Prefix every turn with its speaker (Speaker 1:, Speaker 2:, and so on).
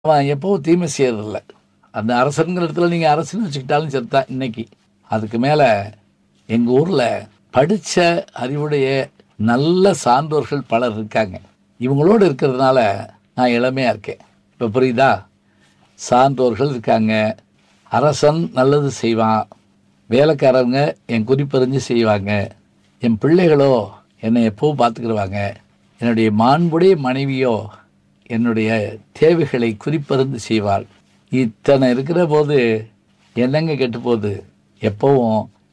Speaker 1: அவன் எப்பவும் தீமை செய்யறதில்ல அந்த அரசனுங்கிற இடத்துல நீங்கள் அரசுன்னு வச்சுக்கிட்டாலும் சரிதான் இன்னைக்கு அதுக்கு மேலே எங்கள் ஊரில் படித்த அறிவுடைய நல்ல சான்றோர்கள் பலர் இருக்காங்க இவங்களோடு இருக்கிறதுனால நான் இளமையாக இருக்கேன் இப்போ புரியுதா சான்றோர்கள் இருக்காங்க அரசன் நல்லது செய்வான் வேலைக்காரங்க என் குறிப்பறிஞ்சு செய்வாங்க என் பிள்ளைகளோ என்னை எப்பவும் பார்த்துக்கிடுவாங்க என்னுடைய மாண்புடைய மனைவியோ என்னுடைய தேவைகளை குறிப்பறிந்து செய்வாள் இத்தனை இருக்கிற போது என்னங்க கெட்டு போகுது எப்பவும்